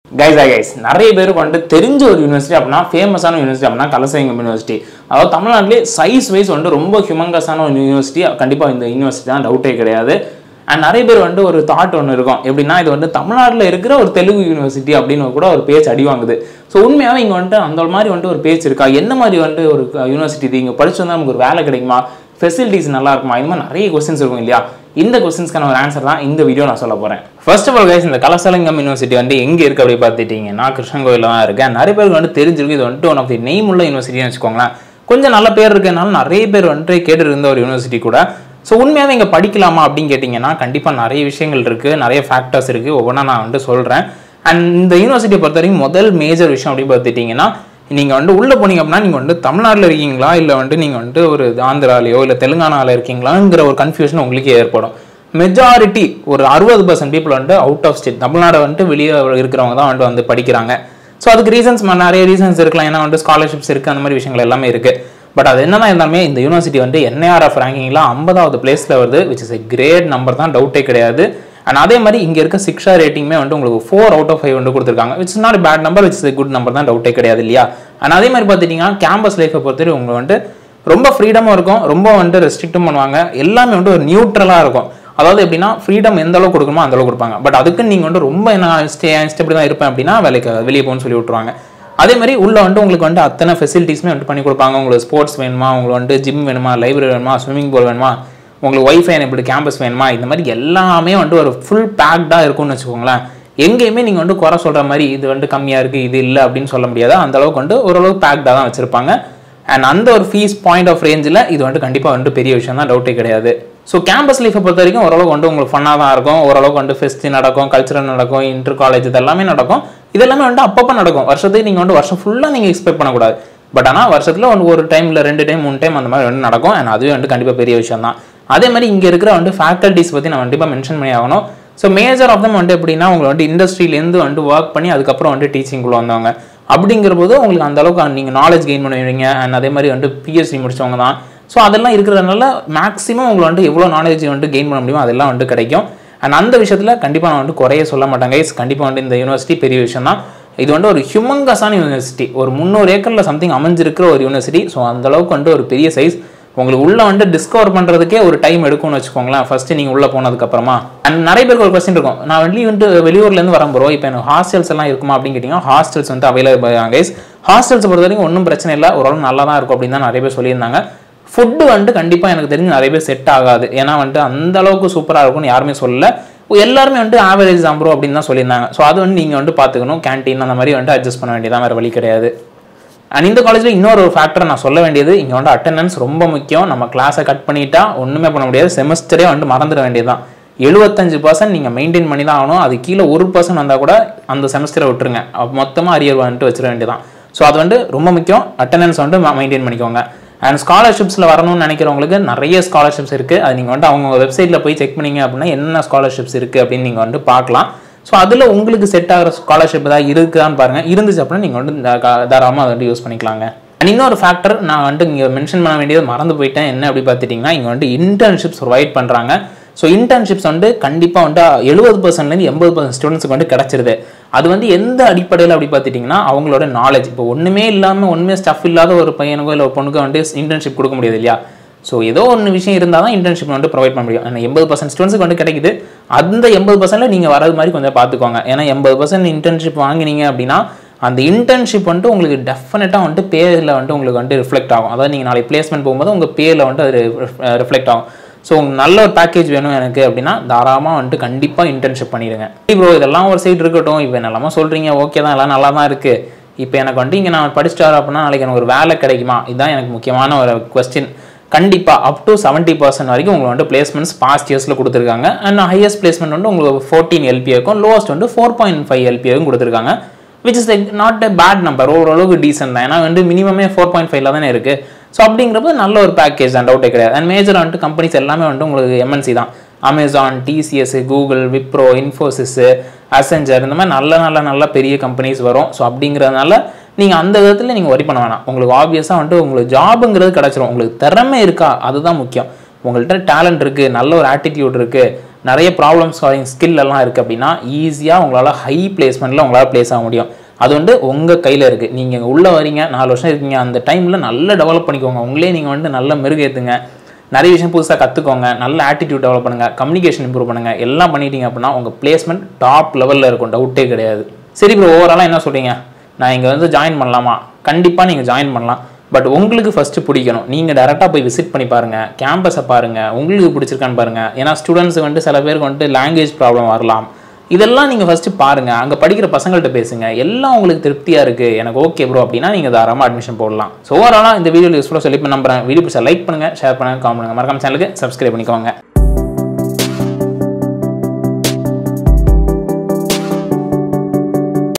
guys guys நிறைய பேருக்கு வந்துட்டு தெரிஞ்ச ஒரு யூனிவர்சிட்டி அப்படின்னா ஃபேமஸான யூனிவர்சிட்டி அப்படின்னா கலசலிங்கம் யூனிவர்சிட்டி அதாவது தமிழ்நாட்டிலே சைஸ் வைஸ் வந்துட்டு ரொம்ப ஹியூமங்கஸான ஒரு யூனிவர்சிட்டி கண்டிப்பாக இந்த யூனிவர்சிட்டி தான் டவுட்டே கிடையாது அண்ட் நிறைய பேர் வந்துட்டு ஒரு தாட் ஒன்று இருக்கும் எப்படின்னா இது வந்து தமிழ்நாட்டில் இருக்கிற ஒரு தெலுங்கு யூனிவர்சிட்டி அப்படின்னு கூட ஒரு பேச்சு அடி வாங்குது ஸோ உண்மையாகவே இங்கே வந்துட்டு அந்த மாதிரி வந்துட்டு ஒரு பேச்சு இருக்கா என்ன மாதிரி வந்துட்டு ஒரு யூனிவர்சிட்டி இது இங்கே படிச்சு வந்தால் நமக்கு ஒரு வேலை கிடைக்குமா ஃபெசிலிட்டிஸ் நல்லா இருக்குமா இந்த மாதிரி நிறைய கொஸ்டின்ஸ் இருக்கும் இல்லையா இந்த கொஸ்டின்ஸ்க்கான ஒரு ஆன்சர் தான் இந்த வீடியோ நான் சொல்ல போகிறேன் ஃபர்ஸ்ட் ஆஃப் ஆல் கைஸ் இந்த கலசலிங்கம் யூனிவர்சிட்டி வந்து எங்கே இருக்குது அப்படி பார்த்துட்டீங்கன்னா கிருஷ்ணன் தான் இருக்கேன் நிறைய பேருக்கு வந்து தெரிஞ்சிருக்கு இது வந்துட்டு ஒன் ஆஃப் தி நெய்ம் உள்ள யூனிவர்சிட்டின்னு வச்சுக்கோங்களேன் கொஞ்சம் நல்ல பேர் இருக்கனால நிறைய பேர் வந்துட்டு கேட்டு இருந்த ஒரு யூனிவர்சிட்டி கூட ஸோ உண்மையாகவே இங்கே படிக்கலாமா அப்படின்னு கேட்டிங்கன்னா கண்டிப்பாக நிறைய விஷயங்கள் இருக்குது நிறைய ஃபேக்டர்ஸ் இருக்குது ஒவ்வொன்றா நான் வந்துட்டு சொல்கிறேன் அண்ட் இந்த யூனிவர்சிட்டியை பொறுத்த வரைக்கும் முதல் மேஜர் விஷயம் அப்படின்னு பார்த்துட்டிங்கன்னா நீங்கள் வந்து உள்ளே போனீங்க அப்படின்னா நீங்கள் வந்து தமிழ்நாட்டில் இருக்கீங்களா இல்லை வந்துட்டு நீங்கள் வந்துட்டு ஒரு ஆந்திராலையோ இல்லை தெலுங்கானாவில் இருக்கீங்களாங்கிற ஒரு கன்ஃபியூஷன் உங்களுக்கு ஏற்படும் மெஜாரிட்டி ஒரு அறுபது பர்சன்ட் பீப்புள் வந்துட்டு அவுட் ஆஃப் ஸ்டேட் தமிழ்நாடு வந்துட்டு வெளியே இருக்கிறவங்க தான் வந்துட்டு வந்து படிக்கிறாங்க ஸோ அதுக்கு ரீசன்ஸ் நிறைய ரீசன்ஸ் இருக்கலாம் ஏன்னா வந்துட்டு ஸ்காலர்ஷிப்ஸ் இருக்குது அந்த மாதிரி விஷயங்கள் எல்லாமே இருக்குது பட் அது என்னதான் இருந்தாலுமே இந்த யூனிவர்சிட்டி வந்து என்ஐஆர்எஃப் ரேங்கிங்கில் ஐம்பதாவது பிளேஸில் வருது which is a great number தான் டவுட்டே கிடையாது அண்ட் அதே மாதிரி இங்கே இருக்க சிக்ஷா ரேட்டிங்குமே வந்து உங்களுக்கு ஃபோர் அவுட் ஆஃப் ஃபைவ் வந்து கொடுத்துருக்காங்க which is not bad number which is good number தான் டவுட்டே கிடையாது இல்லையா அண்ட் அதே மாதிரி பார்த்துட்டிங்கன்னா கேம்பஸ் லைஃப்பை பொறுத்தவரை உங்களுக்கு வந்துட்டு ரொம்ப ஃப்ரீடமும் இருக்கும் ரொம்ப வந்துட்டு ரெஸ்ட்ரிக்டும் பண்ணுவாங்க எல்லாமே வந்து ஒரு நியூட்ரலாக இருக்கும் அதாவது எப்படின்னா ஃப்ரீடம் எந்த அளவுக்கு கொடுக்கணுமோ அந்த அளவுக்கு கொடுப்பாங்க பட் அதுக்கு நீங்கள் வந்து ரொம்ப என்ன ஸ்டே இப்படி தான் இருப்பேன் அப்படின்னா வேலைக்கு வெளியே போகணும்னு சொல்லி விட்ருவாங்க அதே மாதிரி உள்ள வந்துட்டு உங்களுக்கு வந்து அத்தனை ஃபெசிலிட்டிஸுமே வந்து பண்ணி கொடுப்பாங்க உங்களுக்கு ஸ்போர்ட்ஸ் வேணுமா உங்களுக்கு வந்துட்டு ஜிம் வேணுமா லைப்ரரி வேணுமா ஸ்விம்மிங் பூல் வேணுமா உங்களுக்கு ஒய்ஃபை எப்படி கேம்பஸ் வேணுமா இந்த மாதிரி எல்லாமே வந்துட்டு ஒரு ஃபுல் பேக்டாக இருக்கும்னு வச்சுக்கோங்களேன் எங்கேயுமே நீங்கள் வந்து குறை சொல்கிற மாதிரி இது வந்து கம்மியாக இருக்குது இது இல்லை அப்படின்னு சொல்ல முடியாது அந்த அளவுக்கு வந்து ஓரளவுக்கு பேக்டாக தான் வச்சுருப்பாங்க அண்ட் அந்த ஒரு ஃபீஸ் பாயிண்ட் ஆஃப் ரேஞ்சில் இது வந்துட்டு கண்டிப்பாக வந்துட்டு பெரிய விஷயம் தான் டவுட்டே கிடையாது ஸோ கேம்பஸ் லைஃப்பை பொறுத்த வரைக்கும் ஓரளவுக்கு வந்து உங்களுக்கு ஃபன்னாக தான் இருக்கும் ஓரளவுக்கு வந்து ஃபெஸ்ட் நடக்கும் கல்ச்சரல் நடக்கும் இன்டர் காலேஜ் இது எல்லாமே நடக்கும் இதெல்லாமே வந்து அப்பப்போ நடக்கும் வருஷத்துக்கு நீங்கள் வந்து வருஷம் ஃபுல்லாக நீங்கள் எக்ஸ்பெக்ட் பண்ணக்கூடாது பட் ஆனால் வருஷத்தில் ஒன்று ஒரு டைமில் ரெண்டு டைம் மூணு டைம் அந்த மாதிரி வந்து நடக்கும் அண்ட் அதுவே வந்து கண்டிப்பாக பெரிய விஷயம் தான் அதே மாதிரி இங்கே இருக்கிற வந்து ஃபேக்கல்ட்டிஸ் பற்றி நான் கண்டிப்பாக மென்ஷன் பண்ணி ஆகணும் ஸோ மேஜர் ஆஃப் தம் வந்து எப்படின்னா உங்களை வந்து இண்டஸ்ட்ரியிலேருந்து வந்து ஒர்க் பண்ணி அதுக்கப்புறம் வந்து டீச்சிங்குள்ள வந்தவங்க அப்படிங்கிற போது உங்களுக்கு அந்த அளவுக்கு நீங்கள் நாலேஜ் கெயின் பண்ணுவீங்க அண்ட் அதே மாதிரி வந்து பிஎஸ்சி முடிச்சவங்க தான் ஸோ அதெல்லாம் இருக்கிறதுனால மேக்ஸிமம் உங்களை வந்து எவ்வளோ நாலேஜ் வந்து கெயின் பண்ண முடியுமோ அதெல்லாம் வந்து கிடைக்கும் அண்ட் அந்த விஷயத்தில் கண்டிப்பாக நான் வந்து குறைய சொல்ல மாட்டேன் கைஸ் கண்டிப்பாக வந்து இந்த யூனிவர்சிட்டி பெரிய விஷயம் தான் இது வந்து ஒரு ஹியூமங்கஸான யூனிவர்சிட்டி ஒரு முந்நூறு ஏக்கரில் சம்திங் அமைஞ்சிருக்கிற ஒரு யூனிவர்சிட்டி ஸோ அந்த அளவுக்கு வந்து ஒரு பெரிய சைஸ் உங்களுக்கு உள்ள வந்து டிஸ்கவர் பண்ணுறதுக்கே ஒரு டைம் எடுக்கும்னு வச்சுக்கோங்களேன் ஃபர்ஸ்ட் நீங்கள் உள்ளே போனதுக்கப்புறமா அண்ட் நிறைய பேருக்கு ஒரு கொஸ்டின் இருக்கும் நான் வெளியே வந்து வெளியூர்லேருந்து வரேன் ப்ரோ இப்போ எனக்கு ஹாஸ்டல்ஸ் எல்லாம் இருக்குமா அப்படின்னு கேட்டிங்கன்னா ஹாஸ்டல்ஸ் வந்து அவைலபிள் கைஸ் ஹாஸ்டல்ஸ் பொறுத்த வரைக்கும் ஒன்றும் பிரச்சனை இல்லை ஓரளவு நல்லா தான் இருக்கும் அப்படின்னு தான் நிறைய பேர் சொல்லியிருந்தாங்க ஃபுட்டு வந்துட்டு கண்டிப்பாக எனக்கு தெரிஞ்சு நிறைய பேர் செட் ஆகாது ஏன்னா வந்துட்டு அந்த அளவுக்கு சூப்பராக இருக்கும்னு யாருமே சொல்லல எல்லாருமே வந்துட்டு ஆவரேஜ் தான் ப்ரோ அப்படின்னு தான் சொல்லியிருந்தாங்க ஸோ அது வந்து நீங்கள் வந்து பார்த்துக்கணும் கேன்டீன் அந்த மாதிரி வந்துட்டு அட்ஜஸ்ட் பண்ண வேண்டியதான் வேறு வழி கிடையாது அண்ட் இந்த காலேஜில் இன்னொரு ஒரு ஃபேக்டர் நான் சொல்ல வேண்டியது இங்கே வந்து அட்டண்டன்ஸ் ரொம்ப முக்கியம் நம்ம கிளாஸை கட் பண்ணிட்டா ஒன்றுமே பண்ண முடியாது செமஸ்டரே வந்து மறந்துட வேண்டியதுதான் எழுபத்தஞ்சு பர்சன்ட் நீங்கள் மெயின்டைன் பண்ணி தான் ஆகணும் அது கீழே ஒரு பர்சன்ட் வந்தால் கூட அந்த செமஸ்டரை விட்டுருங்க மொத்தமாக அரியர் வந்துட்டு வச்சிட வேண்டியதான் ஸோ அது வந்து ரொம்ப முக்கியம் அட்டண்டன்ஸ் வந்து மெயின்டைன் பண்ணிக்கோங்க அண்ட் ஸ்காலர்ஷிப்ஸில் வரணும்னு நினைக்கிறவங்களுக்கு நிறைய ஸ்காலர்ஷிப்ஸ் இருக்குது அது நீங்கள் வந்து அவங்க வெப்சைட்டில் போய் செக் பண்ணிங்க அப்படின்னா என்ன ஸ்காலர்ஷிப்ஸ் இருக்குது அப்படின்னு நீங்கள் வந்து பார்க்கலாம் ஸோ அதில் உங்களுக்கு செட் ஆகிற ஸ்காலர்ஷிப் ஏதாவது இருக்குதான்னு பாருங்கள் இருந்துச்சு அப்படின்னா நீங்கள் வந்து தாராளமாக அதை வந்து யூஸ் பண்ணிக்கலாங்க அண்ட் இன்னொரு ஃபேக்டர் நான் வந்துட்டு இங்கே மென்ஷன் பண்ண வேண்டியது மறந்து போயிட்டேன் என்ன அப்படி பார்த்துட்டிங்கன்னா இங்கே வந்து இன்டர்ன்ஷிப்ஸ் ப்ரொவைட் பண்ணுறாங்க ஸோ இன்டர்ன்ஷிப்ஸ் வந்து கண்டிப்பாக வந்து எழுபது பர்சன்ட்லேருந்து எண்பது பர்சன்ட் ஸ்டூடெண்ட்ஸுக்கு வந்து கிடச்சிருது அது வந்து எந்த அடிப்படையில் அப்படி பார்த்துட்டிங்கன்னா அவங்களோட நாலேஜ் இப்போ ஒன்றுமே இல்லாமல் ஒன்றுமே ஸ்டஃப் இல்லாத ஒரு பையனுக்கோ இல்லை ஒரு பொண்ணுக்கோ வந்து இன்டர்ன்ஷிப் கொடுக்க முடியாது இல்லையா ஸோ ஏதோ ஒன்று விஷயம் இருந்தால் தான் இன்டர்ன்ஷிப் வந்து ப்ரொவைட் பண்ண முடியும் ஆனால் எண்பது பர்சன்ட் ஸ்டூடெண்ட்ஸுக்கு வந்து கிடைக்குது அந்த எண்பது பர்சன்ட்டில் நீங்கள் வரது மாதிரி கொஞ்சம் பார்த்துக்கோங்க ஏன்னா எண்பது பர்சன்ட் இன்டர்ன்ஷிப் வாங்கினீங்க அப்படின்னா அந்த இன்டர்ன்ஷிப் வந்துட்டு உங்களுக்கு டெஃபினட்டாக வந்துட்டு பேரில் வந்துட்டு உங்களுக்கு வந்துட்டு ரிஃப்ளெக்ட் ஆகும் அதாவது நீங்கள் நாளைக்கு பிளேஸ்மெண்ட் போகும்போது உங்கள் பேரில் வந்துட்டு அது ரிஃப்ளெக்ட் ஆகும் ஸோ நல்ல ஒரு பேக்கேஜ் வேணும் எனக்கு அப்படின்னா தாராளமாக வந்துட்டு கண்டிப்பாக இன்டர்ன்ஷிப் பண்ணிடுங்க ப்ரோ இதெல்லாம் ஒரு சைடு இருக்கட்டும் இப்போ என்னெல்லாமா சொல்கிறீங்க ஓகே தான் எல்லாம் நல்லா தான் இருக்குது இப்போ எனக்கு வந்துட்டு இங்கே நான் படிச்சிட்டாரு அப்படின்னா நாளைக்கு எனக்கு ஒரு வேலை கிடைக்குமா இதுதான் எனக்கு முக்கியமான ஒரு கொஸ்டின் கண்டிப்பாக அப் டு செவன்ட்டி பர்சன்ட் வரைக்கும் உங்களுக்கு வந்து பிளேஸ்மெண்ட்ஸ் பாஸ்ட் இயர்ஸில் கொடுத்துருக்காங்க அண்ட் ஹையஸ்ட் பிளேஸ்மெண்ட் வந்து உங்களுக்கு ஃபோர்டீன் எல்பிஏக்கும் லோவஸ்ட் வந்து ஃபோர் பாயிண்ட் ஃபைவ் எல்பிஏக்கும் கொடுத்துருக்காங்க which is not a bad number ஓரளவுக்கு டீசென்ட் தான் ஏன்னா வந்து மினிமமே ஃபோர் பாயிண்ட் ஃபைவ்ல தானே இருக்குது ஸோ அப்படிங்கிறப்ப நல்ல ஒரு பேக்கேஜ் தான் டவுட்டே கிடையாது அண்ட் மேஜர் வந்துட்டு கம்பெனிஸ் எல்லாமே வந்துட்டு உங்களுக்கு எம்என்சி தான் Amazon TCS Google Wipro Infosys Accenture இந்த மாதிரி நல்ல நல்ல நல்ல பெரிய கம்பெனிஸ் வரும் ஸோ அப்படிங்கிறதுனால நீங்கள் அந்த விதத்தில் நீங்கள் ஒரி பண்ண வேணாம் உங்களுக்கு ஆப்வியஸாக வந்துட்டு உங்களுக்கு ஜாபுங்கிறது கிடச்சிரும் உங்களுக்கு திறமை இருக்கா அதுதான் முக்கியம் உங்கள்கிட்ட டேலண்ட் இருக்குது நல்ல ஒரு ஆட்டிடியூட் இருக்குது நிறைய ப்ராப்ளம் சால்விங் ஸ்கில் எல்லாம் இருக்குது அப்படின்னா ஈஸியாக உங்களால் ஹை பிளேஸ்மெண்ட்டில் உங்களால் பிளேஸ் ஆக முடியும் அது வந்து உங்கள் கையில் இருக்குது நீங்கள் உள்ளே வரீங்க நாலு வருஷம் இருக்கீங்க அந்த டைமில் நல்லா டெவலப் பண்ணிக்கோங்க உங்களே நீங்கள் வந்துட்டு நல்ல மெருகேற்றுங்க நிறைய விஷயம் புதுசாக கற்றுக்கோங்க நல்ல ஆட்டிடியூட் டெவலப் பண்ணுங்கள் கம்யூனிகேஷன் இம்ப்ரூவ் பண்ணுங்கள் எல்லாம் பண்ணிட்டீங்க அப்படின்னா உங்கள் பிளேஸ்மெண்ட் டாப் லெவலில் இருக்கும் டவுட்டே கிடையாது சரி ப்ரோ ஓவராலாக என்ன சொல்கிறீங்க நான் இங்கே வந்து ஜாயின் பண்ணலாமா கண்டிப்பாக நீங்கள் ஜாயின் பண்ணலாம் பட் உங்களுக்கு ஃபஸ்ட்டு பிடிக்கணும் நீங்கள் டேரெக்டாக போய் விசிட் பண்ணி பாருங்கள் கேம்பஸை பாருங்கள் உங்களுக்கு பிடிச்சிருக்கான்னு பாருங்கள் ஏன்னா ஸ்டூடெண்ட்ஸுக்கு வந்துட்டு சில பேருக்கு வந்துட்டு லாங்குவேஜ் ப்ராப்ளம் வரலாம் இதெல்லாம் நீங்கள் ஃபஸ்ட்டு பாருங்கள் அங்கே படிக்கிற பசங்கள்கிட்ட பேசுங்க எல்லாம் உங்களுக்கு திருப்தியாக இருக்குது எனக்கு ஓகே ப்ரோ அப்படின்னா நீங்கள் தாராளமாக அட்மிஷன் போடலாம் ஸோ ஓவராலாக இந்த வீடியோ யூஸ்ஃபுல்லாக சொல்லி நம்புறேன் வீடியோ பிடிச்சா லைக் பண்ணுங்கள் ஷேர் பண்ணுங்கள் காமெண்ட் பண்ணுங்கள் மறக்காம சேனலுக்கு சப்ஸ்கிரைப் பண்ணிக்கோங்க